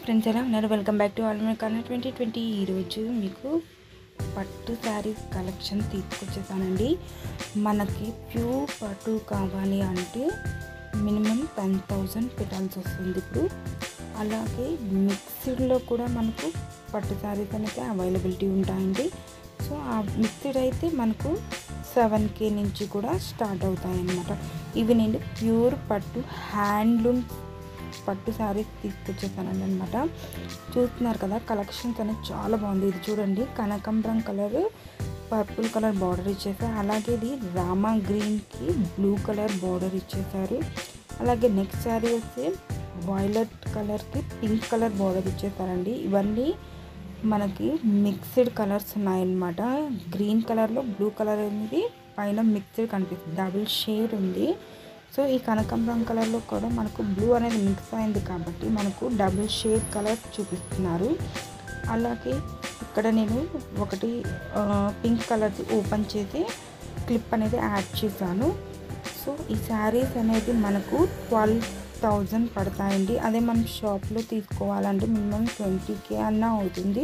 friends ఎలా ఉన్నారు welcome back to all my కన్నా ట్వంటీ ట్వంటీ ఈరోజు మీకు పట్టు శారీస్ కలెక్షన్ తీసుకొచ్చేసానండి మనకి ప్యూర్ పట్టు కావాలి అంటే మినిమం టెన్ థౌజండ్ పెట్టాల్సి వస్తుంది ఇప్పుడు అలాగే మిక్స్డ్లో కూడా మనకు పట్టు శారీస్ అనేది అవైలబిలిటీ ఉంటాయండి సో ఆ మిక్స్డ్ అయితే మనకు సెవెన్ కే నుంచి కూడా స్టార్ట్ అవుతాయి అన్నమాట ఇవి నేను ప్యూర్ పట్టు హ్యాండ్లూమ్ పట్టు శారీస్ తీసుకొచ్చేసానండి అనమాట చూస్తున్నారు కదా కలెక్షన్స్ అనేది చాలా బాగుంది ఇది చూడండి కనకంబరం కలర్ పర్పుల్ కలర్ బార్డర్ ఇచ్చేసారు అలాగే ఇది రామా గ్రీన్కి బ్లూ కలర్ బార్డర్ ఇచ్చేసారు అలాగే నెక్స్ట్ శారీ వస్తే వైలెట్ కలర్కి పింక్ కలర్ బార్డర్ ఇచ్చేసారండి ఇవన్నీ మనకి మిక్స్డ్ కలర్స్ ఉన్నాయన్నమాట గ్రీన్ కలర్లో బ్లూ కలర్ అనేది పైన మిక్స్డ్ కనిపిస్తుంది డబుల్ షేడ్ ఉంది సో ఈ కనకాంబరం కలర్లో కూడా మనకు బ్లూ అనేది మిక్స్ అయింది కాబట్టి మనకు డబుల్ షేడ్ కలర్ చూపిస్తున్నారు అలాగే ఇక్కడ నేను ఒకటి పింక్ కలర్ది ఓపెన్ చేసి క్లిప్ అనేది యాడ్ చేశాను సో ఈ శారీస్ అనేది మనకు ట్వెల్వ్ థౌజండ్ పడతాయండి అదే మనం షాప్లో తీసుకోవాలంటే మినిమం ట్వంటీ కే అన్న అవుతుంది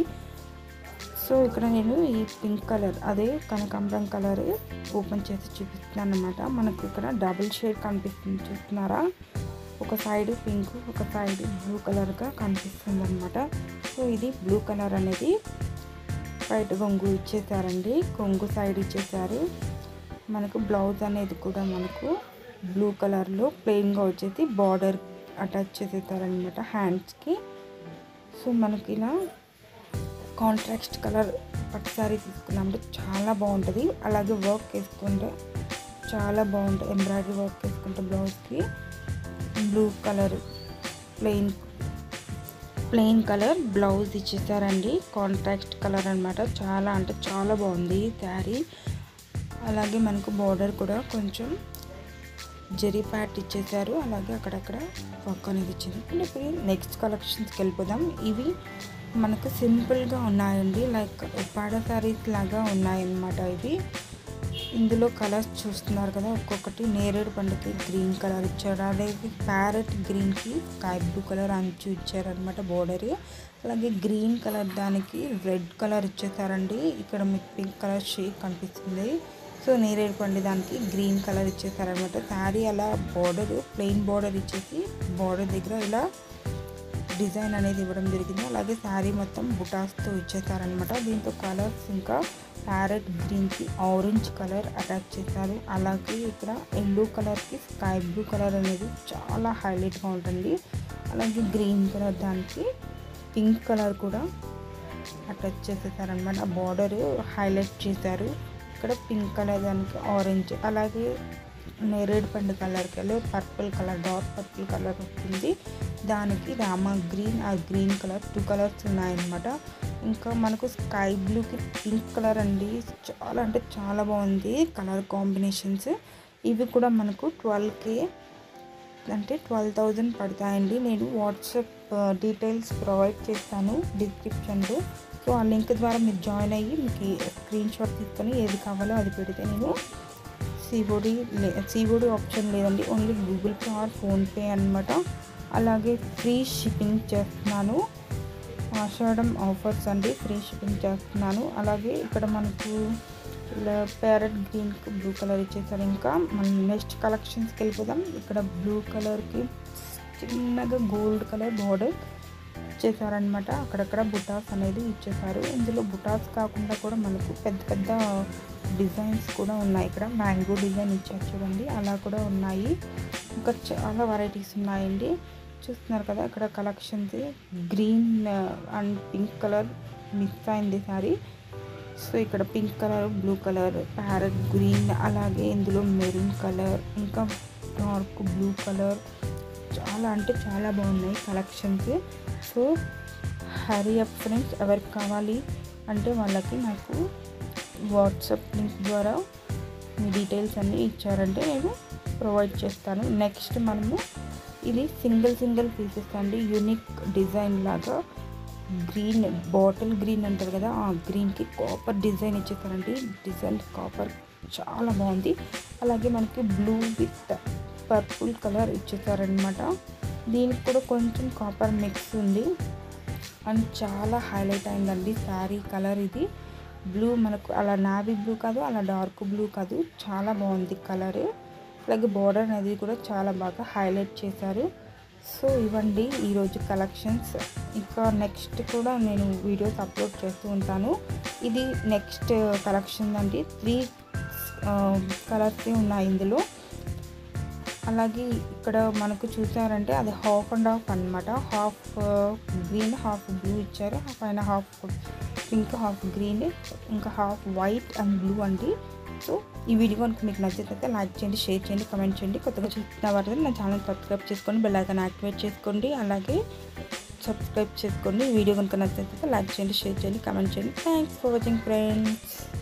సో ఇక్కడ నేను ఈ పింక్ కలర్ అదే కనకాంబరం కలర్ ఓపెన్ చేసి చూపిస్తున్నాను అనమాట మనకు ఇక్కడ డబుల్ షేడ్ కనిపిస్తుంది చూస్తున్నారా ఒక సైడ్ పింక్ ఒక సైడ్ బ్లూ కలర్గా కనిపిస్తుంది అనమాట సో ఇది బ్లూ కలర్ అనేది బయట కొంగు ఇచ్చేసారండి కొంగు సైడ్ ఇచ్చేసారు మనకు బ్లౌజ్ అనేది కూడా మనకు బ్లూ కలర్లో ప్లెయిన్గా వచ్చేసి బార్డర్ అటాచ్ చేసేసారనమాట హ్యాండ్స్కి సో మనకి ఇలా కాంట్రాక్ట్ కలర్ పట్టు శారీ తీసుకున్నామంటే చాలా బాగుంటుంది అలాగే వర్క్ వేసుకుంటే చాలా బాగుంటుంది ఎంబ్రాయిడరీ వర్క్ వేసుకుంటే బ్లౌజ్కి blue colour plain plain colour blouse ఇచ్చేసారండి కాంట్రాక్ట్ కలర్ అనమాట చాలా అంటే చాలా బాగుంది శారీ అలాగే మనకు బార్డర్ కూడా కొంచెం జరీ ప్యాట్ ఇచ్చేసారు అలాగే అక్కడక్కడ వర్క్ అనేది ఇచ్చింది ఇప్పుడు నెక్స్ట్ కలెక్షన్స్కి వెళ్ళిపోదాం ఇవి మనకు సింపుల్గా ఉన్నాయండి లైక్ ఉప్పాడ శారీస్ లాగా ఉన్నాయన్నమాట ఇవి ఇందులో కలర్స్ చూస్తున్నారు కదా ఒక్కొక్కటి నేరేడు పండుకి గ్రీన్ కలర్ ఇచ్చారు అలాగే ప్యారెట్ గ్రీన్కి స్కై బ్లూ కలర్ అంచు ఇచ్చారనమాట బోర్డర్ అలాగే గ్రీన్ కలర్ దానికి రెడ్ కలర్ ఇచ్చేసారండి ఇక్కడ మీకు పింక్ కలర్ షేక్ కనిపిస్తుంది సో నేరేడు పండు దానికి గ్రీన్ కలర్ ఇచ్చేసారనమాట శారీ అలా బార్డర్ ప్లెయిన్ బార్డర్ ఇచ్చేసి బార్డర్ దగ్గర ఇలా డిజైన్ అనేది ఇవ్వడం జరిగింది అలాగే శారీ మొత్తం బుటాస్తో ఇచ్చేసారనమాట దీంతో కలర్స్ ఇంకా ప్యారెట్ గ్రీన్కి ఆరెంజ్ కలర్ అటాచ్ చేశారు అలాగే ఇక్కడ ఎల్లో కలర్కి స్కై బ్లూ కలర్ అనేది చాలా హైలైట్గా ఉంటుంది అలాగే గ్రీన్ కలర్ దానికి పింక్ కలర్ కూడా అటాచ్ చేసేసారనమాట బార్డర్ హైలైట్ చేశారు ఇక్కడ పింక్ కలర్ దానికి ఆరెంజ్ అలాగే నేరేడు పండు కలర్కి వెళ్ళి purple colour dark purple colour వస్తుంది దానికి రామ గ్రీన్ ఆ గ్రీన్ కలర్ టూ కలర్స్ ఉన్నాయన్నమాట ఇంకా మనకు స్కై బ్లూకి పింక్ కలర్ అండి చాలా అంటే చాలా బాగుంది కలర్ కాంబినేషన్స్ ఇవి కూడా మనకు ట్వెల్వ్ కే అంటే ట్వెల్వ్ థౌజండ్ పడతాయండి నేను వాట్సాప్ డీటెయిల్స్ ప్రొవైడ్ చేస్తాను డిస్క్రిప్షన్లో సో ఆ లింక్ ద్వారా మీరు జాయిన్ అయ్యి మీకు స్క్రీన్ షాట్ తీసుకొని ఏది కావాలో అది పెడితే నేను సిఓడి సిఓడి ఆప్షన్ లేదండి only Google Pay or PhonePe అనమాట అలాగే ఫ్రీ షిప్పింగ్ చేస్తున్నాను ఆషాఢం ఆఫర్స్ అండి ఫ్రీ షిప్పింగ్ చేస్తున్నాను అలాగే ఇక్కడ మనకు ఇలా ప్యారెట్ గ్రీన్కి బ్లూ కలర్ ఇచ్చేసారు ఇంకా మనం నెక్స్ట్ కలెక్షన్స్కి వెళ్ళిపోదాం ఇక్కడ బ్లూ కలర్కి చిన్నగా గోల్డ్ కలర్ బార్డర్ ఇచ్చేసారనమాట అక్కడక్కడ బుటాస్ అనేది ఇచ్చేసారు ఇందులో బుటాస్ కాకుండా కూడా మనకు పెద్ద పెద్ద డిజైన్స్ కూడా ఉన్నాయి ఇక్కడ మ్యాంగో డిజైన్ ఇచ్చారు చూడండి అలా కూడా ఉన్నాయి ఇంకా చాలా వెరైటీస్ ఉన్నాయండి చూస్తున్నారు కదా ఇక్కడ collections green and pink colour mix అయింది సారీ సో ఇక్కడ pink colour blue colour parrot green అలాగే ఇందులో మెరూన్ కలర్ ఇంకా డార్క్ బ్లూ కలర్ చాలా అంటే చాలా బాగున్నాయి collections so hurry up friends ఎవరికి కావాలి అంటే వాళ్ళకి నాకు వాట్సాప్ లింక్ ద్వారా మీ డీటెయిల్స్ అన్నీ ఇచ్చారంటే నేను ప్రొవైడ్ చేస్తాను నెక్స్ట్ మనము ఇది సింగిల్ సింగిల్ పీసెస్ అండి యూనిక్ డిజైన్ లాగా గ్రీన్ బాటిల్ గ్రీన్ అంటారు కదా ఆ గ్రీన్కి కాపర్ డిజైన్ ఇచ్చేసారండి డిజైన్ కాపర్ చాలా బాగుంది అలాగే మనకి బ్లూ విత్ పర్పుల్ కలర్ ఇచ్చేసారనమాట దీనికి కూడా కొంచెం కాపర్ మిక్స్ ఉంది అండ్ చాలా హైలైట్ అయిందండి శారీ కలర్ ఇది బ్లూ మనకు అలా నావీ బ్లూ కాదు అలా డార్క్ బ్లూ కాదు చాలా బాగుంది కలర్ అలాగే బోర్డర్ అనేది కూడా చాలా బాగా హైలైట్ చేశారు సో ఇవ్వండి ఈరోజు కలెక్షన్స్ ఇంకా నెక్స్ట్ కూడా నేను వీడియోస్ అప్లోడ్ చేస్తూ ఉంటాను ఇది నెక్స్ట్ కలెక్షన్ అండి త్రీ కలర్స్ ఉన్నాయి ఇందులో అలాగే ఇక్కడ మనకు చూసారంటే అది హాఫ్ అండ్ హాఫ్ అనమాట హాఫ్ గ్రీన్ హాఫ్ బ్లూ ఇచ్చారు పైన హాఫ్ పింక్ హాఫ్ గ్రీన్ ఇంకా హాఫ్ వైట్ అండ్ బ్లూ అండి సో ఈ వీడియో కనుక మీకు నచ్చితే లైక్ చేయండి షేర్ చేయండి కమెంట్ చేయండి కొత్తగా చూస్తున్న వారు నా ఛానల్ సబ్స్క్రైబ్ చేసుకోండి బెల్ ఐకాన్ యాక్టివేట్ చేసుకోండి అలాగే సబ్స్క్రైబ్ చేసుకోండి వీడియో కనుక నచ్చితే లైక్ చేయండి షేర్ చేయండి కమెంట్ చేయండి థ్యాంక్స్ ఫర్ వాచింగ్ ఫ్రెండ్స్